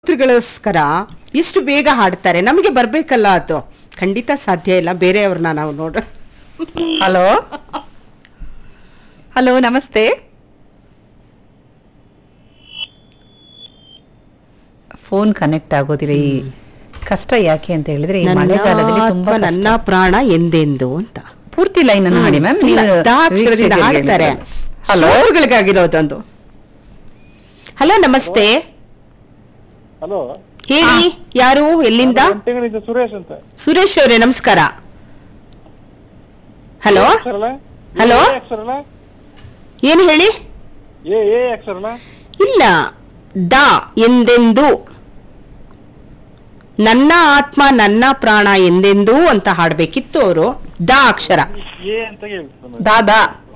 ಶ್ರೋತೃಗಳಿಗೋಸ್ಕರ ಇಷ್ಟು ಬೇಗ ಹಾಡ್ತಾರೆ ನಮಗೆ ಬರ್ಬೇಕಲ್ಲ ಅದು ಖಂಡಿತ ಸಾಧ್ಯ ಇಲ್ಲ ಬೇರೆಯವ್ರನ್ನ ನಾವು ನೋಡ್ರ ಹಲೋ ಹಲೋ ನಮಸ್ತೆ ಫೋನ್ ಕನೆಕ್ಟ್ ಆಗೋದಿಲ್ಲ ಈ ಕಷ್ಟ ಯಾಕೆ ಅಂತ ಹೇಳಿದ್ರೆ ಈ ಮಳೆಗಾಲದಲ್ಲಿ ತುಂಬಾ ನನ್ನ- ನನ್ನ ಪ್ರಾಣ ಎಂದೆಂದು ಅಂತ ಪೂರ್ತಿ ಲೈನ್ ಅನ್ನು ಮಾಡಿ ಮ್ಯಾಮ್ ಇಲ್ಲ, ದ ಅಕ್ಷರದಿಂದ ಹಾಡ್ತಾರೆ ಹಲೋ ಶ್ರೋತೃಗಳಿಗಾಗಿರೋದೊಂದು ಹಲೋ ನಮಸ್ತೆ ಹಲೋ ಹೇಳಿ ಯಾರು ಎಲ್ಲಿಂದ ತಿಂಗಳಿಂದ ಸುರೇಶ್ ಅಂತ ಸುರೇಶ್ ಅವರೇ ನಮಸ್ಕಾರ ಹಲೋ ಅಕ್ಷರಲ್ಲ ಹಲೋ? ಎ ಅಕ್ಷರಲ್ಲ ಏನು ಹೇಳಿ ಎ ಎ ಅಕ್ಷರಲ್ಲ ಇಲ್ಲ ದ ಎಂದೆಂದು ನನ್ನ ಆತ್ಮ ನನ್ನ ಪ್ರಾಣ ಎಂದೆಂದು ಅಂತ ಹಾಡ್ಬೇಕಿತ್ತು ಅವರು ದ ಅಕ್ಷರ ಎ ಅಂತ ಹೇಳ್ತಾನೆ ದಾದಾ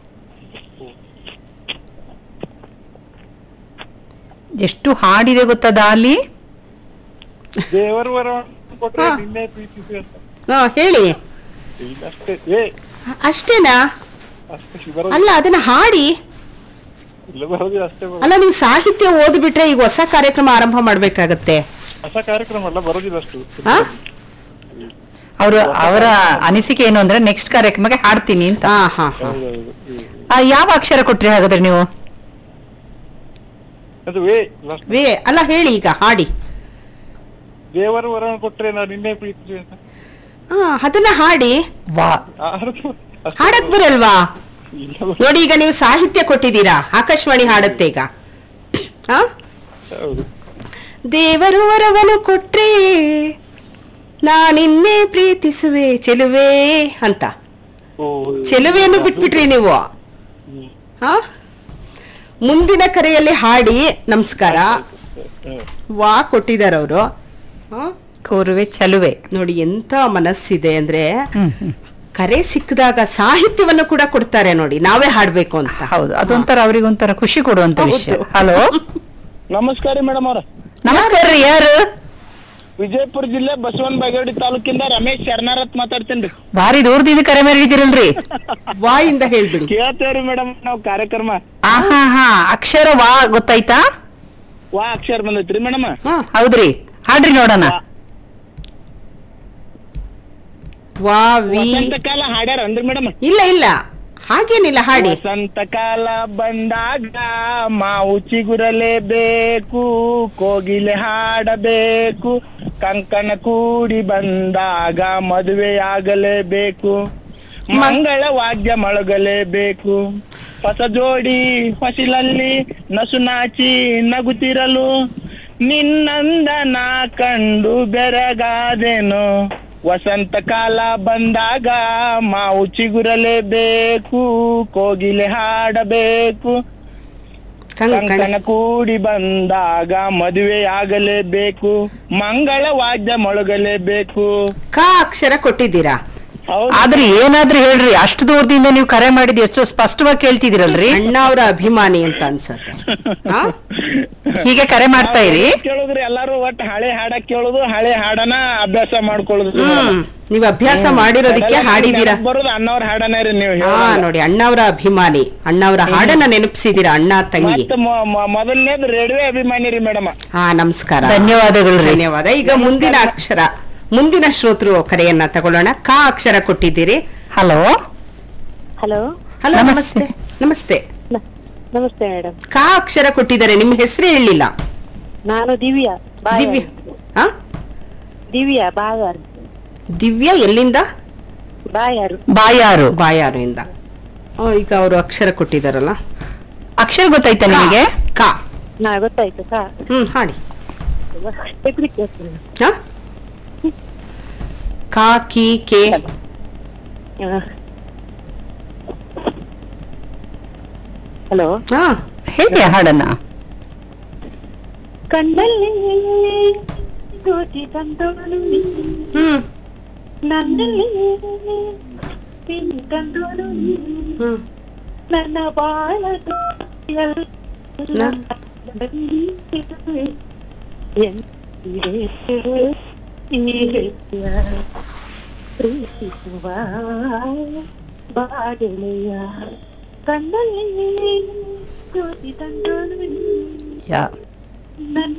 ಎಷ್ಟು ಹಾಡಿದೆ ಗೊತ್ತದ ಅಲ್ಲಿ ದೇವರ ವರ ಕೊಟ್ರೆ ಹಾ. ನಿನ್ನೆ ಪ್ರೀತಿಸಿ ಅಂತ ಹಾ, ಹೇಳಿ ಈಗ ಅಷ್ಟೇ ಏ ಅಷ್ಟೇನಾ ಅಷ್ಟೇ ಬರೋದು ಅಲ್ಲ ಅದನ್ನ ಹಾಡಿ ಇಲ್ಲ ಬರೋದಿಲ್ಲ ಅಷ್ಟೇ ಬರೋದು ಅಲ್ಲ ನೀವು ಸಾಹಿತ್ಯ ಓದ್ಬಿಟ್ರೆ ಈಗ ಹೊಸ ಕಾರ್ಯಕ್ರಮ ಆರಂಭ ಮಾಡ್ಬೇಕಾಗತ್ತೆ ಹೊಸ ಕಾರ್ಯಕ್ರಮ ಅಲ್ಲ ಬರೋದಿಲ್ಲ ಅಷ್ಟು ಹಾ? ಅವರು ಅವರ ಅನಿಸಿಕೆ ಏನು ಅಂದ್ರೆ ನೆಕ್ಸ್ಟ್ ಕಾರ್ಯಕ್ರಮಕ್ಕೆ ಹಾಡ್ತೀನಿ ಅಂತ ಹಾ ಹಾ ಹಾ ಹೌದೌದು ಹ್ಮ್. ಆ, ಯಾವ ಅಕ್ಷರ ಕೊಟ್ರಿ ಹಾಗಾದ್ರೆ ನೀವು ಅದು ವೇ ಲಾಸ್ಟ್ ವೇ ಅಲ್ಲ ಹೇಳಿ ಈಗ ಹಾಡಿ ದೇವರ ವರ ಕೊಟ್ರೆ ನಾವು ನಿನ್ನೆ ಪ್ರೀತಿಸಿ ಅಂತ ಹಾ ಅದನ್ನ ಹಾಡಿ ವಾ ಆ, ಅದು ಅಷ್ಟೇ ಹಾಡಕ್ ಬರಲ್ವಾ ಇಲ್ಲ ಬರೋದು. ನೋಡಿ ಈಗ ನೀವು ಸಾಹಿತ್ಯ ಕೊಟ್ಟಿದ್ದೀರಾ ಆಕಾಶವಾಣಿ ಹಾಡುತ್ತೆ ಈಗ ಹಾ ಹೌದು ದೇವರು ವರವನು ಕೊಟ್ರೆ ನಾನಿನ್ನೇ ಪ್ರೀತಿಸುವೆ ಚೆಲುವೆ ಅಂತ ಓ ಚೆಲುವೆಯನ್ನು ಬಿಟ್ಬಿಟ್ರಿ ನೀವು ಹ್ಮ್. ಹಾ ಮುಂದಿನ ಕರೆಯಲ್ಲಿ ಹಾಡಿ ನಮಸ್ಕಾರ ಹ್ಮ್. ವಾ ಕೊಟ್ಟಿದ್ದಾರೆ ಅವರು ಕೋರುವೆ ಚಲುವೆ ನೋಡಿ ಎಂತ ಮನಸ್ಸಿದೆ ಅಂದ್ರೆ ಹ್ಮ್ ಹ್ಮ್. ಕರೆ ಸಿಕ್ಕಿದಾಗ ಸಾಹಿತ್ಯವನ್ನು ಕೂಡ ಕೊಡ್ತಾರೆ ನೋಡಿ ನಾವೇ ಹಾಡ್ಬೇಕು ಅಂತ ಹೌದು ಅದೊಂಥರ ಅವರಿಗೊಂಥರ ಖುಷಿ ಕೊಡುವಂತ ವಿಷಯ ಹೌದು. ಹಲೋ ನಮಸ್ಕಾರ ಮೇಡಮ್ ಅವ್ರ ನಮಸ್ಕಾರ ರೀ ಯಾರು ವಿಜಯಪುರ ಜಿಲ್ಲೆ ಬಸವನ ಬಾಗೇವಾಡಿ ತಾಲೂಕಿಂದ ರಮೇಶ್ ಶರಣಾರತ್ ಮಾತಾಡ್ತೇನ್ರಿ ಭಾರಿ ದೂರದಿಂದ ಕರೆ ಮಾಡಿದಿರಲ್ರಿ ವಾಯಿಂದ ಹೇಳ್ಬಿಡಿ ಕೇಳ್ತೇವ್ರಿ ಮೇಡಮ್ ನಾವ್ ಕಾರ್ಯಕ್ರಮ ಆಹಾ ಹಾ ಅಕ್ಷರ ವಾ ಗೊತ್ತಾಯ್ತಾ ವಾ ಅಕ್ಷರ ಬಂದೈತ್ರಿ ಮೇಡಮ್ ಹಾ ಹೌದ್ರಿ ಹಾಡ್ರಿ ನೋಡೋಣ ವಾ ವಿ ವಸಂತ ಕಾಲ ಹಾಡ್ಯಾರನ್ರಿ ಮೇಡಮ್ ಇಲ್ಲ ಇಲ್ಲ ಹಾಗೇನಿಲ್ಲ ಹಾಡಿ ವಸಂತ ಕಾಲ ಬಂದಾಗ ಮಾವು ಚಿಗುರಲೇಬೇಕು ಕೋಗಿಲೆ ಹಾಡಬೇಕು ಕಂಕಣ ಕೂಡಿ ಬಂದಾಗ ಮದುವೆಯಾಗಲೇಬೇಕು ಮಂಗಳ ವಾದ್ಯ ಮೊಳಗಲೇಬೇಕು ಹೊಸ ಜೋಡಿ ಹೊಸಿಲಲ್ಲಿ ನಸು ನಾಚಿ ನಗುತ್ತಿರಲು ನಿನ್ನಂದ ನಾ ಕಂಡು ಬೆರಗಾದೆನು ವಸಂತ ಕಾಲ ಬಂದಾಗ ಮಾವು ಚಿಗುರಲೇಬೇಕು ಕೋಗಿಲೆ ಹಾಡಬೇಕು ಕಂಕಣ ಕಂಕಣ ಕೂಡಿ ಬಂದಾಗ ಮದುವೆಯಾಗಲೇಬೇಕು ಮಂಗಳ ವಾದ್ಯ ಮೊಳಗಲೇಬೇಕು ಕ ಅಕ್ಷರ ಕೊಟ್ಟಿದ್ದೀರಾ ಹೌದು ಆದ್ರೆ ಏನಾದ್ರೂ ಹೇಳ್ರಿ ಅಷ್ಟು ದೂರದಿಂದ ನೀವು ಕರೆ ಮಾಡಿದ್ ಎಷ್ಟು ಸ್ಪಷ್ಟವಾಗಿ ಕೇಳ್ತಿದಿರಲ್ರಿ ಅಣ್ಣ ಅವರ ಅಭಿಮಾನಿ ಅಂತ ಅನ್ಸತ್ತೆ ಹಾ? ಹೀಗೆ ಕರೆ ಮಾಡ್ತಾ ಇರಿ ಕೇಳುದ್ರಿ ಎಲ್ಲಾರು ಒಟ್ಟು ಹಳೆ ಹಾಡ ಕೇಳುದು ಹಳೆ ಹಾಡನ ಅಭ್ಯಾಸ ಮಾಡ್ಕೊಳ್ಳುದು ಹ್ಮ್ ನೀವು ಅಭ್ಯಾಸ ಮಾಡಿರೋದಕ್ಕೆ ಹಾಡಿದೀರಾ ಬರೋದು ಅಣ್ಣವ್ರ ಹಾಡನ ರೀ ನೀವು ಹಾ ನೋಡಿ ಅಣ್ಣವರ ಅಭಿಮಾನಿ ಅಣ್ಣವರ ಹಾಡನ್ನ ನೆನಪಿಸಿದೀರಾ ಅಣ್ಣ ತಂಗಿ ಮತ್ತ ಮೊದಲನೇದು ರೇಡಿಯೋ ಅಭಿಮಾನಿ ರೀ ಮೇಡಮ್ ಹಾ ನಮಸ್ಕಾರ ಧನ್ಯವಾದಗಳು ರೀ ಧನ್ಯವಾದ ಈಗ ಮುಂದಿನ ಅಕ್ಷರ ಮುಂದಿನ ಶ್ರೋತೃ ಕರೆಯನ್ನ ತಗೊಳ್ಳೋಣ ಕ ಅಕ್ಷರ ಕೊಟ್ಟಿದ್ದೀರಿ ಹಲೋ ಹಲೋ ಹಲೋ ನಮಸ್ತೆ. ನಮಸ್ತೆ ನಮಸ್ತೆ ನ- ನಮಸ್ತೆ ಮೇಡಮ್ ಕ ಅಕ್ಷರ ಕೊಟ್ಟಿದ್ದಾರೆ ನಿಮ್ಮ ಹೆಸರೇ ಹೇಳಿಲ್ಲ ನಾನು ದಿವ್ಯಾ ಬಾಯಾರ್. ದಿವ್ಯ ಹಾ ದಿವ್ಯಾ ಬಾಯಾರ್ ದಿವ್ಯ ಎಲ್ಲಿಂದ ಬಾಯಾರು ಬಾಯಾರು ಬಾಯಾರು ಇಂದ ಆ, ಈಗ ಅವರು ಅಕ್ಷರ ಕೊಟ್ಟಿದ್ದಾರಲ್ಲ ಅಕ್ಷರ ಗೊತ್ತಾಯ್ತಾ ನಿಮಗೆ ಕ ನಾ ಗೊತ್ತಾಯ್ತು ಸಾ ಹ್ಮ್ ಹಾಡಿ ಹೆದ್ರಿಕೆ ಆಗ್ತದೆ. ಹಾ ಕ ಕಿ ಕೆ ಆ. ಹಲೋ ಹಾ ಹೇಳಿ ಆ ಹಾಡನ್ನ ಕಣ್ಣಲ್ಲಿ ಜ್ಯೋತಿ ತಂದೋಳು ಹ್ಮ್ ನನ್ನಲ್ಲಿ ಬೆನ್ನು ತಂದೋಳು ಹ್ಮ್ ನನ್ನ ಬಾಳ ನ- ಪ್ರೀತಿಸುವ ಬಾಗೆಳೆಯ ಕಣ್ಣಲ್ಲಿ ಜ್ಯೋತಿ ತಂದೋಳು ಯಾ ನನ್ನ